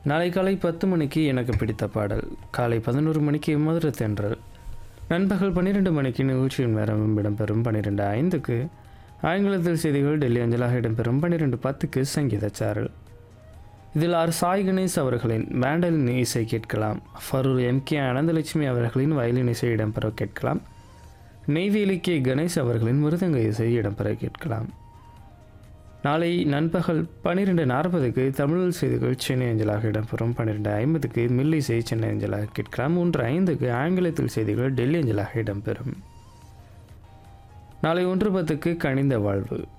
நாளை காலை பத்து மணிக்கு எனக்கு பிடித்த பாடல் காலை பதினோரு மணிக்கு மதுரை தென்றல் நண்பகல் பன்னிரெண்டு மணிக்கு நிகழ்ச்சியின் நேரம் இடம்பெறும் பன்னிரெண்டு ஐந்துக்கு ஆங்கிலத்தில் செய்திகள் டெல்லி அஞ்சலாக இடம்பெறும் பன்னிரெண்டு பத்துக்கு சங்கீத சாரல் இதில் ஆர் சாய் கணேஷ் அவர்களின் மேண்டலின் இசை கேட்கலாம் ஃபரூர் எம் கே அனந்தலட்சுமி அவர்களின் வயலின் இசை இடம்பெற கேட்கலாம் நெய்வேலி கே கணேஷ் அவர்களின் மிருதங்க இசை இடம்பெற கேட்கலாம் நாளை நண்பகல் பன்னிரெண்டு நாற்பதுக்கு தமிழ் செய்திகள் சென்னை அஞ்சலாக இடம்பெறும் பன்னிரெண்டு ஐம்பதுக்கு மில்லிசை சென்னை அஞ்சலாக கேட்கலாம் மூன்று ஐந்துக்கு ஆங்கிலத்தில் செய்திகள் டெல்லி அஞ்சலாக இடம்பெறும் நாளை ஒன்று பத்துக்கு கனிந்த வாழ்வு